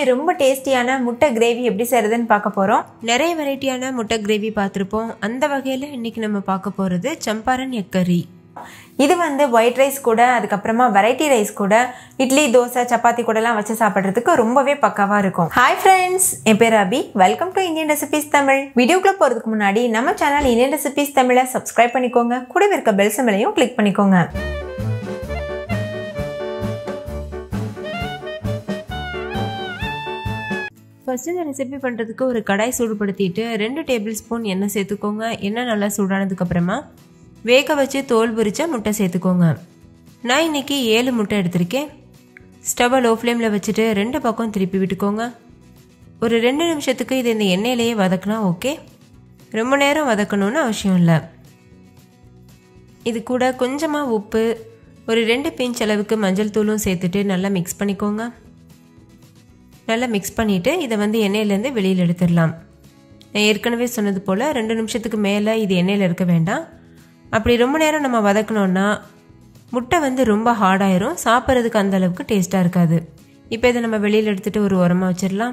ரொம்ப டேஸ்டியான முட்டை கிரேவி எப்படி செய்கிறதுன்னு பார்க்க போகிறோம் நிறைய வெரைட்டியான முட்டை கிரேவி பார்த்துருப்போம் அந்த வகையில் இன்னைக்கு நம்ம பார்க்க போகிறது சம்பாரன் எக் கறி இது வந்து ஒயிட் ரைஸ் கூட அதுக்கப்புறமா வெரைட்டி ரைஸ் கூட இட்லி தோசை சப்பாத்தி கூடலாம் வச்சு சாப்பிட்றதுக்கு ரொம்பவே பக்காவாக இருக்கும் ஹாய் ஃப்ரெண்ட்ஸ் என் பேர் Abhi welcome to Indian recipes Tamil வீடியோக்குள்ளே போகிறதுக்கு முன்னாடி நம்ம சேனல் இந்தியன் ரெசிபிஸ் தமிழை சப்ஸ்கிரைப் பண்ணிக்கோங்க கூடவே இருக்க பெல் சிம்பிளையும் கிளிக் பண்ணிக்கோங்க ஃபஸ்ட்டு இந்த ரெசிபி பண்ணுறதுக்கு ஒரு கடாய் சூடுபடுத்திட்டு ரெண்டு டேபிள் ஸ்பூன் எண்ணெய் சேர்த்துக்கோங்க எண்ணெய் நல்லா சூடானதுக்கப்புறமா வேக வச்சு தோல் பொரிச்ச முட்டை சேர்த்துக்கோங்க நான் இன்னைக்கு ஏழு முட்டை எடுத்திருக்கேன் ஸ்டவ்வை லோ ஃப்ளேமில் வச்சுட்டு ரெண்டு பக்கம் திருப்பி விட்டுக்கோங்க ஒரு ரெண்டு நிமிஷத்துக்கு இது இந்த எண்ணெயிலேயே வதக்கினா ஓகே ரொம்ப நேரம் வதக்கணும்னு அவசியம் இல்லை இது கூட கொஞ்சமாக உப்பு ஒரு ரெண்டு பிஞ்ச் அளவுக்கு மஞ்சள் தூளும் சேர்த்துட்டு நல்லா மிக்ஸ் பண்ணிக்கோங்க நல்லா மிக்ஸ் பண்ணிவிட்டு இதை வந்து எண்ணெயிலேருந்து வெளியில் எடுத்துடலாம் நான் ஏற்கனவே சொன்னது போல் ரெண்டு நிமிஷத்துக்கு மேலே இது எண்ணெயில் இருக்க வேண்டாம் அப்படி ரொம்ப நேரம் நம்ம வதக்கணுன்னா முட்டை வந்து ரொம்ப ஹார்டாயிரும் சாப்பிட்றதுக்கு அந்த அளவுக்கு டேஸ்ட்டாக இருக்காது இப்போ இதை நம்ம வெளியில் எடுத்துகிட்டு ஒரு உரமாக வச்சிடலாம்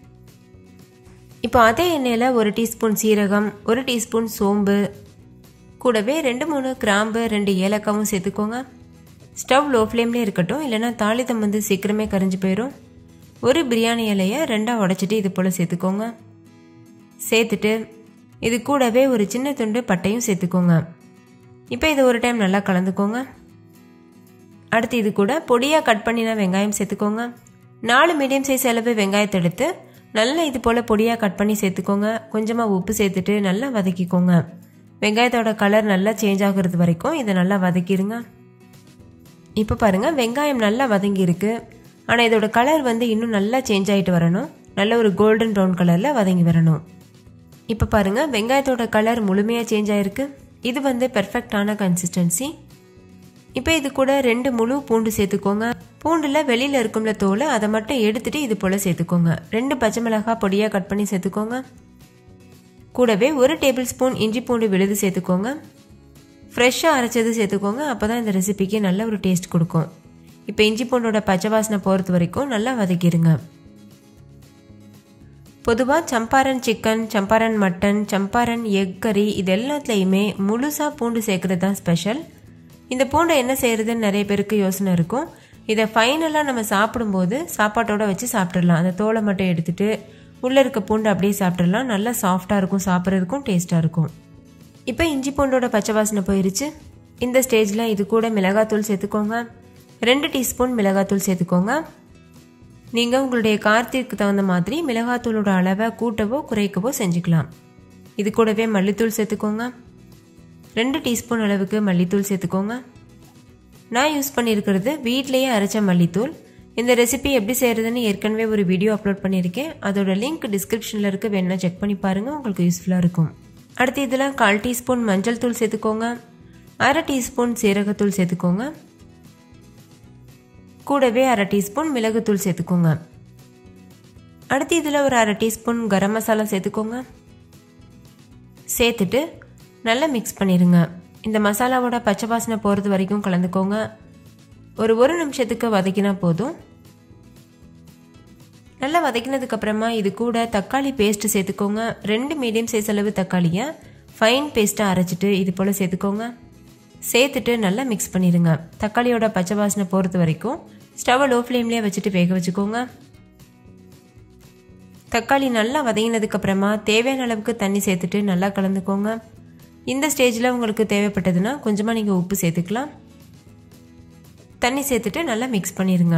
இப்போ அதே எண்ணெயில் ஒரு டீஸ்பூன் சீரகம் ஒரு டீஸ்பூன் சோம்பு கூடவே ரெண்டு மூணு கிராம்பு ரெண்டு ஏலக்காவும் சேர்த்துக்கோங்க ஸ்டவ் லோ ஃப்ளேம்லேயே இருக்கட்டும் இல்லைன்னா தாளித்தம் வந்து சீக்கிரமே கரைஞ்சி போயிடும் ஒரு பிரியாணி இலையை ரெண்டாக உடச்சிட்டு இது போல் சேர்த்துக்கோங்க சேர்த்துட்டு இது கூடவே ஒரு சின்ன துண்டு பட்டையும் சேர்த்துக்கோங்க இப்போ இது ஒரு டைம் நல்லா கலந்துக்கோங்க அடுத்து இது கூட பொடியாக கட் பண்ணினா வெங்காயம் சேர்த்துக்கோங்க நாலு மீடியம் சைஸ் அளவு வெங்காயத்தை எடுத்து நல்லா இது போல் பொடியாக கட் பண்ணி சேர்த்துக்கோங்க கொஞ்சமாக உப்பு சேர்த்துட்டு நல்லா வதக்கிக்கோங்க வெங்காயத்தோட கலர் நல்லா சேஞ்ச் ஆகுறது வரைக்கும் இதை நல்லா வதக்கிடுங்க இப்போ பாருங்கள் வெங்காயம் நல்லா வதங்கியிருக்கு ஆனால் இதோட கலர் வந்து இன்னும் நல்லா சேஞ்ச் ஆகிட்டு வரணும் நல்ல ஒரு கோல்டன் ப்ரௌன் கலரில் வதங்கி வரணும் இப்போ பாருங்கள் வெங்காயத்தோட கலர் முழுமையாக சேஞ்ச் ஆகிருக்கு இது வந்து பெர்ஃபெக்டான கன்சிஸ்டன்சி இப்போ இது கூட ரெண்டு முழு பூண்டு சேர்த்துக்கோங்க பூண்டில் வெளியில் இருக்கும்ல தோலை அதை மட்டும் எடுத்துட்டு இது போல் சேர்த்துக்கோங்க ரெண்டு பச்சை மிளகாய் பொடியாக கட் பண்ணி சேர்த்துக்கோங்க கூடவே ஒரு டேபிள் ஸ்பூன் இஞ்சி பூண்டு விழுது சேர்த்துக்கோங்க ஃப்ரெஷ்ஷாக அரைச்சது சேர்த்துக்கோங்க அப்போ தான் இந்த ரெசிபிக்கு நல்ல ஒரு டேஸ்ட் கொடுக்கும் இப்போ இஞ்சி பூண்டோட பச்சை வாசனை போகிறது வரைக்கும் நல்லா வதக்கிடுங்க பொதுவாக சம்பாரன் சிக்கன் சம்பாரன் மட்டன் சம்பாரன் எக் கறி இது எல்லாத்துலேயுமே முழுசாக பூண்டு சேர்க்குறது தான் ஸ்பெஷல் இந்த பூண்டை என்ன செய்கிறதுன்னு நிறைய பேருக்கு யோசனை இருக்கும் இதை ஃபைனலாக நம்ம சாப்பிடும்போது சாப்பாட்டோட வச்சு சாப்பிட்றலாம் அந்த தோலை மட்டும் எடுத்துட்டு உள்ளே இருக்க பூண்டு அப்படியே சாப்பிட்றலாம் நல்லா சாஃப்டாக இருக்கும் சாப்பிட்றதுக்கும் டேஸ்ட்டாக இருக்கும் இப்போ இஞ்சி பூண்டோட பச்சை வாசனை போயிருச்சு இந்த ஸ்டேஜில் இது கூட மிளகாத்தூள் சேர்த்துக்கோங்க ரெண்டு டீஸ்பூன் மிளகாத்தூள் சேர்த்துக்கோங்க நீங்கள் உங்களுடைய காரத்திற்கு தகுந்த மாதிரி மிளகாத்தூளோட அளவை கூட்டவோ குறைக்கவோ செஞ்சுக்கலாம் இது கூடவே மல்லித்தூள் சேர்த்துக்கோங்க ரெண்டு டீஸ்பூன் அளவுக்கு மல்லித்தூள் சேர்த்துக்கோங்க நான் யூஸ் பண்ணியிருக்கிறது வீட்லேயே அரைச்ச மல்லித்தூள் இந்த ரெசிபி எப்படி செய்கிறதுன்னு ஏற்கனவே ஒரு வீடியோ அப்லோட் பண்ணியிருக்கேன் அதோட லிங்க் டிஸ்கிரிப்ஷனில் இருக்க வேணா செக் பண்ணி பாருங்கள் உங்களுக்கு யூஸ்ஃபுல்லாக இருக்கும் அடுத்து இதில் கால் டீஸ்பூன் மஞ்சள் தூள் சேர்த்துக்கோங்க அரை டீஸ்பூன் சீரகத்தூள் சேர்த்துக்கோங்க கூடவே அரை டீஸ்பூன் மிளகுத்தூள் சேர்த்துக்கோங்க அடுத்து இதில் ஒரு அரை டீஸ்பூன் கரம் மசாலா சேர்த்துக்கோங்க சேர்த்துட்டு நல்லா மிக்ஸ் பண்ணிடுங்க இந்த மசாலாவோட பச்சை வாசனை போகிறது வரைக்கும் கலந்துக்கோங்க ஒரு ஒரு நிமிஷத்துக்கு வதக்கினா போதும் நல்லா வதக்கினதுக்கு அப்புறமா இது கூட தக்காளி பேஸ்ட் சேர்த்துக்கோங்க ரெண்டு மீடியம் சைஸ் அளவு தக்காளியை ஃபைன் பேஸ்ட்டாக அரைச்சிட்டு இது போல் சேர்த்துக்கோங்க சேர்த்துட்டு நல்லா மிக்ஸ் பண்ணிடுங்க தக்காளியோட பச்சை வாசனை போகிறது வரைக்கும் ஸ்டவ்வை லோ ஃப்ளேம்லேயே வச்சுட்டு வேக வச்சுக்கோங்க தக்காளி நல்லா வதங்கினதுக்கப்புறமா தேவையான அளவுக்கு தண்ணி சேர்த்துட்டு நல்லா கலந்துக்கோங்க இந்த ஸ்டேஜில் உங்களுக்கு தேவைப்பட்டதுன்னா கொஞ்சமாக நீங்கள் உப்பு சேர்த்துக்கலாம் தண்ணி சேர்த்துட்டு நல்லா மிக்ஸ் பண்ணிடுங்க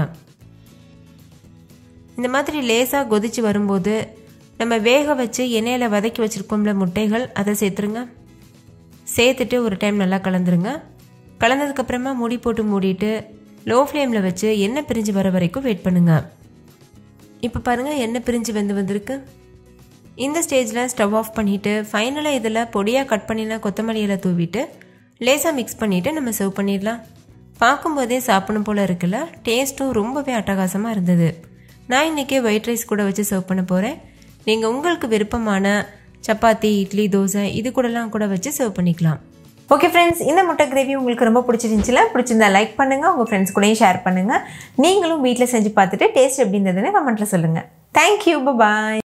இந்த மாதிரி லேசாக கொதிச்சு வரும்போது நம்ம வேக வச்சு எண்ணெயில் வதக்கி வச்சுருக்கோம்ல முட்டைகள் அதை சேர்த்துருங்க சேர்த்துட்டு ஒரு டைம் நல்லா கலந்துருங்க கலந்ததுக்கப்புறமா மூடி போட்டு மூடிட்டு லோ ஃப்ளேமில் வச்சு எண்ணெய் பிரிஞ்சு வர வரைக்கும் வெயிட் பண்ணுங்க இப்போ பாருங்கள் எண்ணெய் பிரிஞ்சு வெந்து வந்திருக்கு இந்த ஸ்டேஜில் ஸ்டவ் ஆஃப் பண்ணிவிட்டு ஃபைனலாக இதில் பொடியாக கட் பண்ணினா கொத்தமல்லி இலை தூவிட்டு லேசாக மிக்ஸ் பண்ணிவிட்டு நம்ம சர்வ் பண்ணிடலாம் பார்க்கும்போதே சாப்பிடணும் போல் இருக்குல்ல டேஸ்ட்டும் ரொம்பவே அட்டகாசமாக இருந்தது நான் இன்றைக்கி ஒயிட் ரைஸ் கூட வச்சு சர்வ் பண்ண போகிறேன் நீங்கள் உங்களுக்கு விருப்பமான சப்பாத்தி இட்லி தோசை இது கூடலாம் கூட வச்சு சர்வ் பண்ணிக்கலாம் ஓகே ஃப்ரெண்ட்ஸ் இந்த முட்டை கிரேவி உங்களுக்கு ரொம்ப பிடிச்சிருந்துச்சுல பிடிச்சிருந்தா லைக் பண்ணுங்கள் உங்கள் ஃப்ரெண்ட்ஸ் கூடயும் ஷேர் பண்ணுங்கள் நீங்களும் வீட்டில் செஞ்சு பார்த்துட்டு டேஸ்ட் எப்படி இருந்ததுன்னு கமெண்ட்டில் சொல்லுங்கள் தேங்க்யூ பாய்